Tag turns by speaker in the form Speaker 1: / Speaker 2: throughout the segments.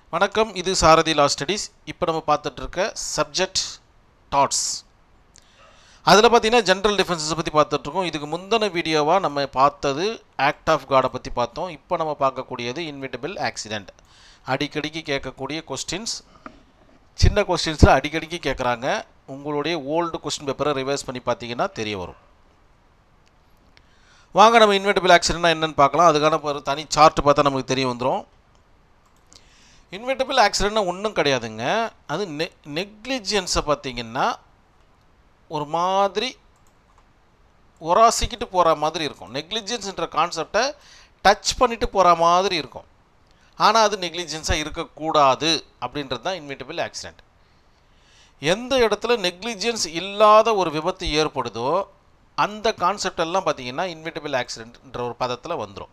Speaker 1: வணக்கம் இது சாரதி லா ஸ்டடீஸ் இப்போ நம்ம பார்த்துட்டு இருக்க சப்ஜெக்ட் டாட்ஸ் அதில் பார்த்தீங்கன்னா ஜென்ரல் டிஃபென்சஸை பற்றி பார்த்துட்ருக்கோம் இதுக்கு முந்தின வீடியோவாக நம்ம பார்த்தது ஆக்ட் ஆஃப் காடை பற்றி பார்த்தோம் இப்போ நம்ம பார்க்கக்கூடியது இன்விட்டபிள் ஆக்சிடெண்ட் அடிக்கடிக்கு கேட்கக்கூடிய கொஸ்டின்ஸ் சின்ன கொஸ்டின்ஸில் அடிக்கடிக்கு கேட்குறாங்க உங்களுடைய ஓல்டு கொஸ்டின் பேப்பரை ரிவைஸ் பண்ணி பார்த்தீங்கன்னா தெரிய வரும் வாங்க நம்ம இன்வெர்டிபிள் ஆக்சிடென்ட்னா என்னன்னு பார்க்கலாம் அதுக்கான ஒரு தனி சார்ட் பார்த்தா நமக்கு தெரிய வந்துடும் இன்வெர்டிபிள் ஆக்சிடென்ட்னா ஒன்றும் கிடையாதுங்க அது நெ நெக்லிஜியன்ஸை பார்த்தீங்கன்னா ஒரு மாதிரி உராசிக்கிட்டு போகிற மாதிரி இருக்கும் நெக்லிஜியன்ஸ்ன்ற கான்செப்டை டச் பண்ணிட்டு போகிற மாதிரி இருக்கும் ஆனால் அது நெக்லிஜியன்ஸாக இருக்கக்கூடாது அப்படின்றது தான் இன்வெர்டிபிள் ஆக்சிடெண்ட் எந்த இடத்துல நெக்லிஜியன்ஸ் இல்லாத ஒரு விபத்து ஏற்படுதோ அந்த கான்செப்ட் எல்லாம் பார்த்தீங்கன்னா இன்வெர்டிபிள் ஆக்சிடென்ட்ன்ற ஒரு பதத்தில் வந்துடும்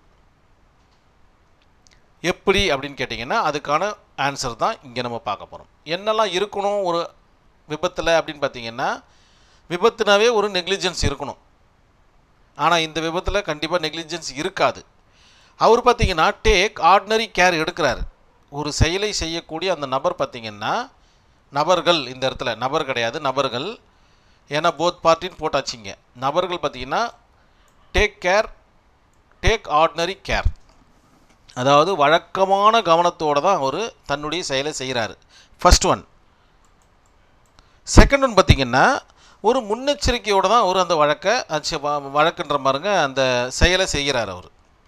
Speaker 1: எப்படி அப்படின்னு கேட்டிங்கன்னா அதுக்கான ஆன்சர் தான் இங்கே நம்ம பார்க்க போகிறோம் என்னெல்லாம் இருக்கணும் ஒரு விபத்தில் அப்படின்னு பார்த்தீங்கன்னா விபத்துனாவே ஒரு நெக்லிஜென்ஸ் இருக்கணும் ஆனால் இந்த விபத்தில் கண்டிப்பாக நெக்லிஜென்ஸ் இருக்காது அவர் பார்த்தீங்கன்னா டேக் ஆர்டினரி கேர் எடுக்கிறாரு ஒரு செயலை செய்யக்கூடிய அந்த நபர் பார்த்தீங்கன்னா நபர்கள் இந்த இடத்துல நபர் கிடையாது நபர்கள் ஏன்னா போத் பார்ட்டின்னு போட்டாச்சிங்க நபர்கள் பார்த்தீங்கன்னா take care take ordinary care அதாவது வழக்கமான கவனத்தோடு தான் அவர் தன்னுடைய செயலை செய்கிறாரு ஃபர்ஸ்ட் ஒன் செகண்ட் ஒன் பார்த்தீங்கன்னா ஒரு முன்னெச்சரிக்கையோடு தான் அவர் அந்த வழக்கை அச்சு வ- வழக்குன்ற பாருங்க அந்த செயலை செய்கிறார் அவர்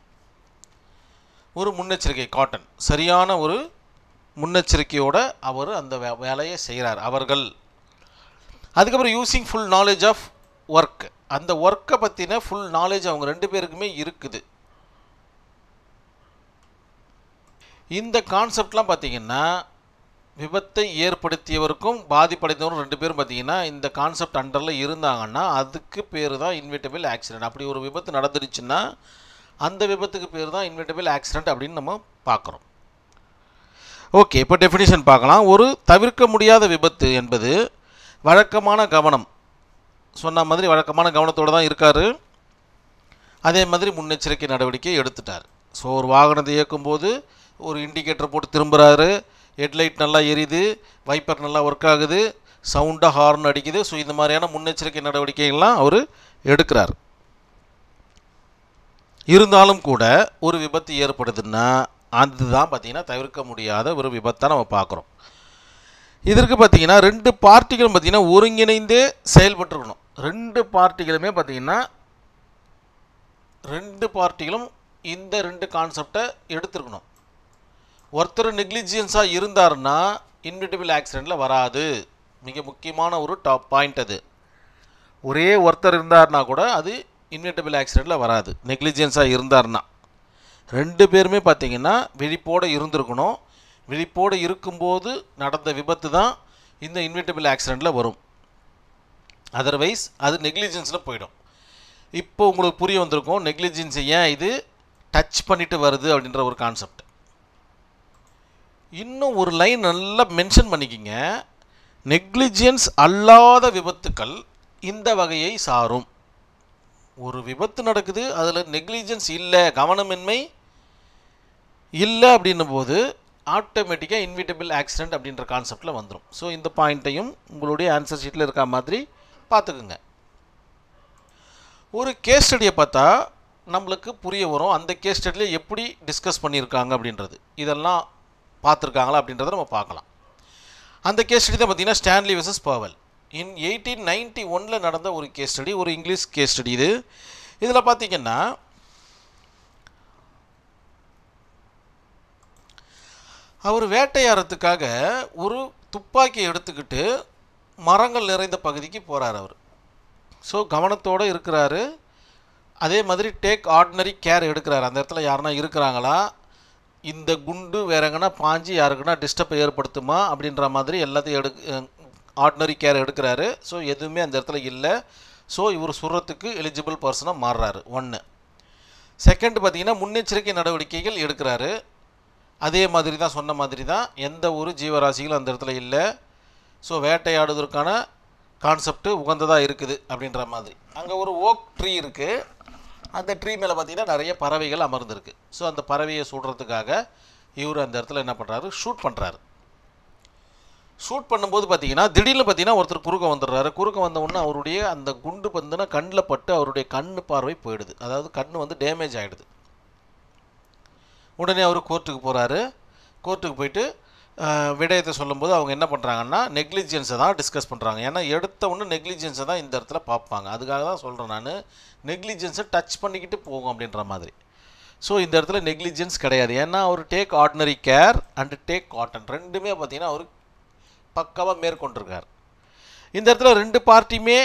Speaker 1: ஒரு முன்னெச்சரிக்கை காட்டன் சரியான ஒரு முன்னெச்சரிக்கையோடு அவர் அந்த வே வேலையை செய்கிறார் அவர்கள் அதுக்கப்புறம் using full knowledge of work அந்த ஒர்க்கை பற்றின ஃபுல் நாலேஜ் அவங்க ரெண்டு பேருக்குமே இருக்குது இந்த கான்செப்ட்லாம் பார்த்தீங்கன்னா விபத்தை ஏற்படுத்தியவருக்கும் பாதிப்படைந்தவரும் ரெண்டு பேரும் பார்த்தீங்கன்னா இந்த கான்செப்ட் அண்டரில் இருந்தாங்கன்னா அதுக்கு பேர் தான் இன்விட்டபிள் ஆக்சிடென்ட் அப்படி ஒரு விபத்து நடந்துருச்சுன்னா அந்த விபத்துக்கு பேர் தான் இன்விட்டபிள் ஆக்சிடென்ட் அப்படின்னு நம்ம பார்க்குறோம் ஓகே இப்போ டெஃபினிஷன் பார்க்கலாம் ஒரு தவிர்க்க முடியாத விபத்து என்பது வழக்கமான கவனம் சொன்ன மாதிரி வழக்கமான கவனத்தோடு தான் இருக்கார் அதே மாதிரி முன்னெச்சரிக்கை நடவடிக்கை எடுத்துட்டார் ஸோ ஒரு வாகனத்தை இயக்கும்போது ஒரு இண்டிகேட்டர் போட்டு திரும்புகிறாரு ஹெட்லைட் நல்லா எரியுது வைப்பர் நல்லா ஒர்க் ஆகுது சவுண்டாக ஹார்ன் அடிக்குது ஸோ இந்த மாதிரியான முன்னெச்சரிக்கை நடவடிக்கைகள்லாம் அவர் எடுக்கிறார் இருந்தாலும் கூட ஒரு விபத்து ஏற்படுதுன்னா அதுதான் பார்த்தீங்கன்னா தவிர்க்க முடியாத ஒரு விபத்தை நம்ம பார்க்குறோம் இதற்கு பார்த்தீங்கன்னா ரெண்டு பார்ட்டிகளும் பார்த்தீங்கன்னா ஒருங்கிணைந்தே செயல்பட்டுருக்கணும் ரெண்டு பார்ட்டிகளுமே பார்த்தீங்கன்னா ரெண்டு பார்ட்டிகளும் இந்த ரெண்டு கான்செப்டை எடுத்துருக்கணும் ஒருத்தர் நெக்லிஜியன்ஸாக இருந்தாருன்னா இன்விட்டபிள் ஆக்சிடெண்ட்டில் வராது மிக முக்கியமான ஒரு டாப் பாயிண்ட் அது ஒரே ஒருத்தர் இருந்தார்னா கூட அது இன்விட்டபிள் ஆக்சிடெண்ட்டில் வராது நெக்லிஜியன்ஸாக இருந்தார்னா ரெண்டு பேருமே பார்த்தீங்கன்னா விழிப்போடு இருந்திருக்கணும் விழிப்போடு இருக்கும்போது நடந்த விபத்து தான் இந்த இன்விட்டபிள் ஆக்சிடெண்ட்டில் வரும் அதர்வைஸ் அது நெக்லிஜென்ஸில் போயிடும் இப்போ உங்களுக்கு புரிய வந்திருக்கும் நெக்லிஜென்ஸ் ஏன் இது டச் பண்ணிட்டு வருது அப்படின்ற ஒரு கான்செப்ட் இன்னும் ஒரு லைன் நல்லா மென்ஷன் பண்ணிக்கிங்க நெக்லிஜியன்ஸ் அல்லாத விபத்துக்கள் இந்த வகையை சாரும் ஒரு விபத்து நடக்குது அதில் நெக்லிஜென்ஸ் இல்லை கவனமின்மை இல்லை அப்படின்னும் போது ஆட்டோமேட்டிக்காக இன்விட்டபிள் ஆக்சிடென்ட் அப்படின்ற கான்செப்டில் வந்துடும் ஸோ இந்த பாயிண்ட்டையும் உங்களுடைய ஆன்சர் ஷீட்டில் இருக்க மாதிரி பார்த்துக்குங்க ஒரு கேஸ் ஸ்டடியை பார்த்தா நம்மளுக்கு புரிய வரும் அந்த கேஸ் ஸ்டடியில் எப்படி டிஸ்கஸ் பண்ணியிருக்காங்க அப்படின்றது இதெல்லாம் பார்த்துருக்காங்களா அப்படின்றத நம்ம பார்க்கலாம் அந்த கேஸ் ஸ்டடி தான் பார்த்தீங்கன்னா Stanley versus Powell in eighteen ninety ஒனில் நடந்த ஒரு கேஸ் ஸ்டடி ஒரு இங்கிலீஷ் கேஸ் ஸ்டடி இது இதில் பார்த்தீங்கன்னா அவர் வேட்டையாடுறதுக்காக ஒரு துப்பாக்கி எடுத்துக்கிட்டு மரங்கள் நிறைந்த பகுதிக்கு போகிறார் அவர் ஸோ கவனத்தோடு இருக்கிறாரு அதே மாதிரி டேக் ஆர்டினரி கேர் எடுக்கிறாரு அந்த இடத்துல யாருன்னா இருக்கிறாங்களா இந்த குண்டு வேற எங்கன்னா பாஞ்சு யாருக்குன்னா டிஸ்டர்ப் ஏற்படுத்துமா அப்படின்ற மாதிரி எல்லாத்தையும் எடு ஆர்டினரி கேர் எடுக்கிறாரு ஸோ எதுவுமே அந்த இடத்துல இல்லை ஸோ இவர் சுடுறதுக்கு எலிஜிபிள் பர்சனாக மாறுறாரு ஒன்று செகண்ட் பார்த்தீங்கன்னா முன்னெச்சரிக்கை நடவடிக்கைகள் எடுக்கிறாரு அதே மாதிரி தான் சொன்ன மாதிரி தான் எந்த ஒரு ஜீவராசிகளும் அந்த இடத்துல இல்லை ஸோ வேட்டையாடுவதற்கான கான்செப்ட் உகந்ததாக இருக்குது அப்படின்ற மாதிரி அங்கே ஒரு ஓக் ட்ரீ இருக்குது அந்த ட்ரீ மேலே பார்த்தீங்கன்னா நிறைய பறவைகள் அமர்ந்திருக்கு ஸோ அந்த பறவையை சுடுறதுக்காக இவர் அந்த இடத்துல என்ன பண்ணுறாரு ஷூட் பண்ணுறாரு ஷூட் பண்ணும்போது பார்த்தீங்கன்னா திடீர்னு பார்த்தீங்கன்னா ஒருத்தர் குறுக்க வந்துடுறாரு குறுக்க வந்த உடனே அவருடைய அந்த குண்டு பந்துனா கண்ணில் பட்டு அவருடைய கண்ணு பார்வை போயிடுது அதாவது கண்ணு வந்து டேமேஜ் ஆகிடுது உடனே அவர் கோர்ட்டுக்கு போகிறாரு கோர்ட்டுக்கு போயிட்டு அஹ், விடயத்தை சொல்லும்போது அவங்க என்ன பண்ணுறாங்கன்னா நெக்லிஜென்ஸை தான் டிஸ்கஸ் பண்ணுறாங்க ஏன்னா எடுத்த உடனே நெக்லிஜென்ஸை தான் இந்த இடத்துல பார்ப்பாங்க அதுக்காக தான் சொல்கிறேன் நான் நெக்லிஜென்ஸை டச் பண்ணிக்கிட்டு போகும் அப்படின்ற மாதிரி ஸோ இந்த இடத்துல நெக்லிஜென்ஸ் கிடையாது ஏன்னா அவர் take ordinary care and take caution ரெண்டுமே பார்த்தீங்கன்னா அவர் பக்காவாக மேற்கொண்டிருக்கார் இந்த இடத்துல ரெண்டு பார்ட்டியுமே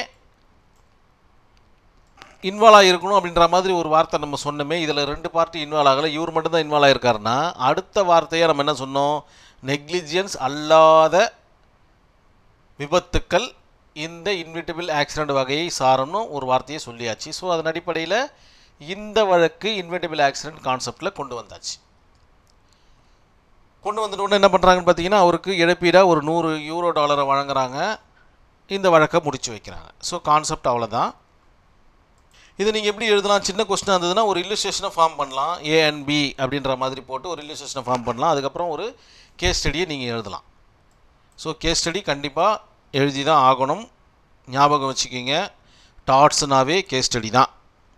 Speaker 1: இன்வால்வ் ஆகிருக்கணும் அப்படின்ற மாதிரி ஒரு வார்த்தை நம்ம சொன்னோமே இதில் ரெண்டு பார்ட்டி இன்வால்வ் ஆகலை இவர் மட்டும்தான் இன்வால்வ் ஆகிருக்காருன்னா அடுத்த வார்த்தையை நம்ம என்ன சொன்னோம் நெக்லிஜியன்ஸ் அல்லாத விபத்துக்கள் இந்த இன்விட்டபிள் ஆக்சிடென்ட் வகையை சாரணும் ஒரு வார்த்தையை சொல்லியாச்சு ஸோ அதன் அடிப்படையில் இந்த வழக்கு இன்விட்டபிள் ஆக்சிடென்ட் கான்செப்டில் கொண்டு வந்தாச்சு கொண்டு வந்துட்டு உடனே என்ன பண்ணுறாங்கன்னு பார்த்தீங்கன்னா அவருக்கு இழப்பீடாக ஒரு நூறு யூரோ டாலரை வழங்குறாங்க இந்த வழக்கை முடிச்சு வைக்கிறாங்க ஸோ கான்செப்ட் அவ்வளோதான் இது நீங்கள் எப்படி எழுதலாம் சின்ன கொஸ்டினாக இருந்ததுன்னா ஒரு இல்லுஸ்ட்ரேஷனை ஃபார்ம் பண்ணலாம் ஏ அண்ட் பி அப்படின்ற மாதிரி போட்டு ஒரு இல்லுஸ்ட்ரேஷனை ஃபார்ம் பண்ணலாம் அதுக்கப்புறம் ஒரு கேஸ் ஸ்டடியை நீங்கள் எழுதலாம் ஸோ கேஸ் ஸ்டடி கண்டிப்பாக எழுதி தான் ஆகணும் ஞாபகம் வச்சுக்கிங்க டாட்ஸ்னாவே கேஸ் ஸ்டடி தான்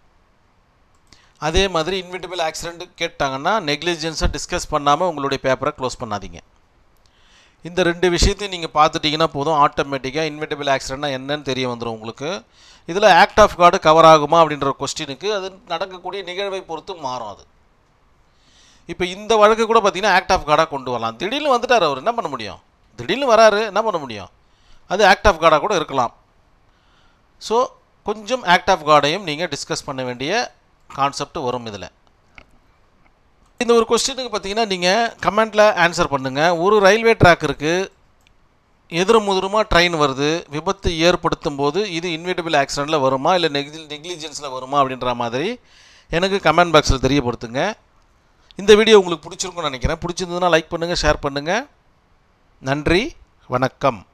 Speaker 1: அதே மாதிரி இன்விட்டபிள் ஆக்சிடென்ட் கேட்டாங்கன்னா நெக்லிஜென்ஸை டிஸ்கஸ் பண்ணாமல் உங்களுடைய பேப்பரை க்ளோஸ் பண்ணாதீங்க இந்த ரெண்டு விஷயத்தையும் நீங்கள் பார்த்துட்டிங்கன்னா போதும் ஆட்டோமேட்டிக்காக இன்விட்டபிள் ஆக்சிடென்ட்னா என்னன்னு தெரிய வந்துடும் உங்களுக்கு இதில் ஆக்ட் ஆஃப் கார்டு கவர் ஆகுமா அப்படின்ற கொஸ்டினுக்கு அது நடக்கக்கூடிய நிகழ்வை பொறுத்து மாறும் அது இப்போ இந்த வழக்கு கூட பார்த்தீங்கன்னா ஆக்ட் ஆஃப் கார்டாக கொண்டு வரலாம் திடீர்னு வந்துட்டார் அவர் என்ன பண்ண முடியும் திடீர்னு வராரு என்ன பண்ண முடியும் அது ஆக்ட் ஆஃப் கார்டாக கூட இருக்கலாம் ஸோ கொஞ்சம் ஆக்ட் ஆஃப் கார்டையும் நீங்கள் டிஸ்கஸ் பண்ண வேண்டிய கான்செப்ட் வரும் இதில் இந்த ஒரு கொஸ்டினுக்கு பார்த்தீங்கன்னா நீங்கள் கமெண்ட்டில் ஆன்சர் பண்ணுங்கள் ஒரு ரயில்வே ட்ராக் இருக்குது எதிரும் முதிருமாக ட்ரெயின் வருது விபத்து ஏற்படுத்தும் போது இது இன்விட்டபிள் ஆக்சிடெண்ட்டில் வருமா இல்லை நெக்லி நெக்லிஜென்ஸில் வருமா அப்படின்ற மாதிரி எனக்கு கமெண்ட் பாக்ஸில் தெரியப்படுத்துங்க இந்த வீடியோ உங்களுக்கு பிடிச்சிருக்கும்னு நினைக்கிறேன் பிடிச்சிருந்ததுன்னா லைக் பண்ணுங்கள் ஷேர் பண்ணுங்கள் நன்றி வணக்கம்